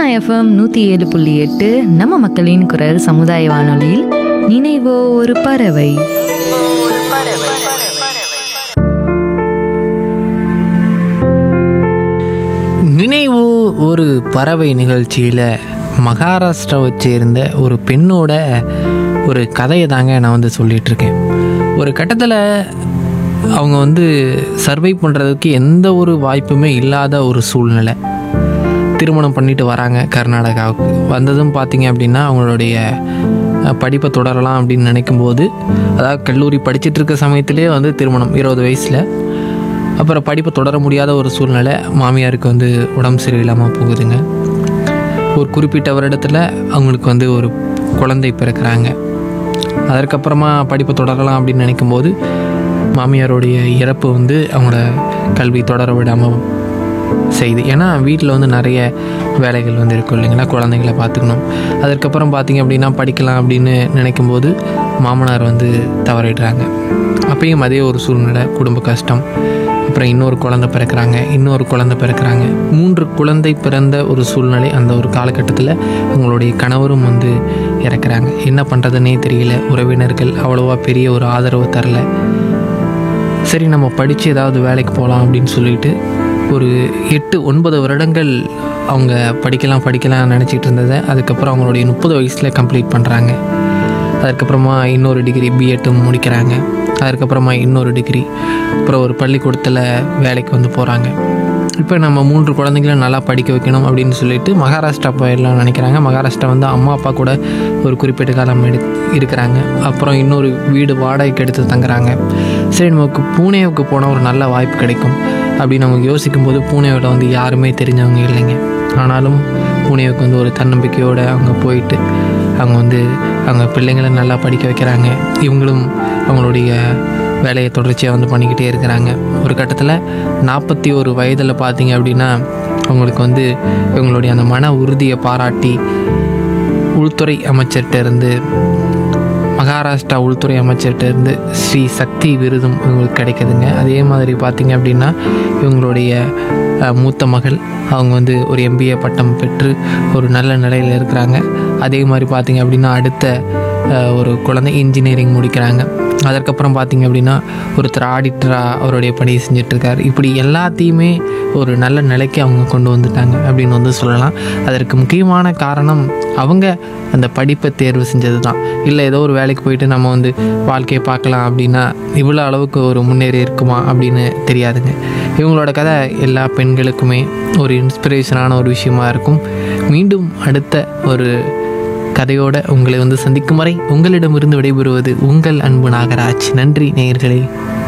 FM நூற்றி ஏழு புள்ளி எட்டு நம்ம மக்களின் குரல் சமுதாய வானொலியில் நினைவோ ஒரு பறவை நினைவு ஒரு பறவை நிகழ்ச்சியில் மகாராஷ்டிராவை சேர்ந்த ஒரு பெண்ணோட ஒரு கதையை தாங்க நான் வந்து சொல்லிட்டு இருக்கேன் ஒரு கட்டத்தில் அவங்க வந்து சர்வை பண்ணுறதுக்கு எந்த ஒரு வாய்ப்புமே இல்லாத ஒரு சூழ்நிலை திருமணம் பண்ணிட்டு வராங்க கர்நாடகாவுக்கு வந்ததும் பார்த்தீங்க அப்படின்னா அவங்களுடைய அஹ், படிப்பை தொடரலாம் அப்படின்னு நினைக்கும்போது அதாவது கல்லூரி படிச்சிட்டு இருக்க சமயத்திலே வந்து திருமணம் இருபது வயசில் அப்புறம் படிப்பை தொடர முடியாத ஒரு சூழ்நிலை மாமியாருக்கு வந்து உடம்பு சரியில்லாமல் போகுதுங்க ஒரு குறிப்பிட்ட வருடத்தில் அவங்களுக்கு வந்து ஒரு குழந்தை பிறக்கிறாங்க அதற்கப்புறமா படிப்பை தொடரலாம் அப்படின்னு நினைக்கும்போது மாமியாருடைய இறப்பு வந்து அவங்களோட கல்வி தொடர விடாமல் செய்யுது ஏன்னா வீட்டில் வந்து நிறைய வேலைகள் வந்து இருக்கும் இல்லைங்களா குழந்தைங்கள பார்த்துக்கணும் அதற்கப்புறம் பார்த்தீங்க அப்படின்னா படிக்கலாம் அப்படின்னு நினைக்கும்போது மாமனார் வந்து தவறிடுறாங்க அப்பயும் அதே ஒரு சூழ்நிலை குடும்ப கஷ்டம் அப்புறம் இன்னொரு குழந்தை பிறக்கிறாங்க இன்னொரு குழந்தை பிறக்கிறாங்க மூன்று குழந்தை பிறந்த ஒரு சூழ்நிலை அந்த ஒரு காலகட்டத்தில் அவங்களுடைய கணவரும் வந்து இறக்குறாங்க என்ன பண்ணுறதுன்னே தெரியல உறவினர்கள் அவ்வளோவா பெரிய ஒரு ஆதரவு தரல சரி நம்ம படித்து ஏதாவது வேலைக்கு போகலாம் அப்படின்னு சொல்லிட்டு ஒரு எட்டு ஒன்பது வருடங்கள் அவங்க படிக்கலாம் படிக்கலாம் நினச்சிட்டு இருந்ததை அதுக்கப்புறம் அவங்களுடைய முப்பது வயசில் கம்ப்ளீட் பண்ணுறாங்க அதுக்கப்புறமா இன்னொரு டிகிரி பிஎட்டும் முடிக்கிறாங்க அதுக்கப்புறமா இன்னொரு டிகிரி அப்புறம் ஒரு பள்ளிக்கூடத்தில் வேலைக்கு வந்து போகிறாங்க இப்போ நம்ம மூன்று குழந்தைங்கள நல்லா படிக்க வைக்கணும் அப்படின்னு சொல்லிட்டு மகாராஷ்டிரா போயிடலாம் நினைக்கிறாங்க மகாராஷ்டிரா வந்து அம்மா அப்பா கூட ஒரு குறிப்பிட்ட காலம் எடு இருக்கிறாங்க அப்புறம் இன்னொரு வீடு வாடகைக்கு எடுத்து தங்குறாங்க சரி நமக்கு பூனேவுக்கு போனால் ஒரு நல்ல வாய்ப்பு கிடைக்கும் அப்படின்னு அவங்க யோசிக்கும் போது பூனேவில் வந்து யாருமே தெரிஞ்சவங்க இல்லைங்க ஆனாலும் பூனேவுக்கு வந்து ஒரு தன்னம்பிக்கையோடு அவங்க போயிட்டு அவங்க வந்து அவங்க பிள்ளைங்களை நல்லா படிக்க வைக்கிறாங்க இவங்களும் அவங்களுடைய வேலையை தொடர்ச்சியாக வந்து பண்ணிக்கிட்டே இருக்கிறாங்க ஒரு கட்டத்தில் நாற்பத்தி ஒரு வயதில் பார்த்தீங்க அப்படின்னா அவங்களுக்கு வந்து இவங்களுடைய அந்த மன உறுதியை பாராட்டி உள்துறை அமைச்சர்கிட்ட இருந்து மகாராஷ்டிரா உள்துறை அமைச்சர்கிட்ட இருந்து ஸ்ரீ சக்தி விருதும் இவங்களுக்கு கிடைக்குதுங்க அதே மாதிரி பார்த்தீங்க அப்படின்னா இவங்களுடைய அஹ், மூத்த மகள் அவங்க வந்து ஒரு எம்பிஏ பட்டம் பெற்று ஒரு நல்ல நிலையில் இருக்கிறாங்க அதே மாதிரி பார்த்தீங்க அப்படின்னா அடுத்த அஹ், ஒரு குழந்தை இன்ஜினியரிங் முடிக்கிறாங்க அதற்கப்புறம் பார்த்தீங்க அப்படின்னா ஒருத்தர் ஆடிட்டராக அவருடைய பணியை செஞ்சிட்ருக்கார் இப்படி எல்லாத்தையுமே ஒரு நல்ல நிலைக்கு அவங்க கொண்டு வந்துட்டாங்க அப்படின்னு வந்து சொல்லலாம் அதற்கு முக்கியமான காரணம் அவங்க அந்த படிப்பை தேர்வு செஞ்சது தான் இல்லை ஏதோ ஒரு வேலைக்கு போயிட்டு நம்ம வந்து வாழ்க்கையை பார்க்கலாம் அப்படின்னா இவ்வளோ அளவுக்கு ஒரு முன்னேறி இருக்குமா அப்படின்னு தெரியாதுங்க இவங்களோட கதை எல்லா பெண்களுக்குமே ஒரு இன்ஸ்பிரேஷனான ஒரு விஷயமா இருக்கும் மீண்டும் அடுத்த ஒரு கதையோட உங்களை வந்து சந்திக்கும் வரை உங்களிடமிருந்து விடைபெறுவது உங்கள் அன்பு நாகராஜ் நன்றி நேயர்களே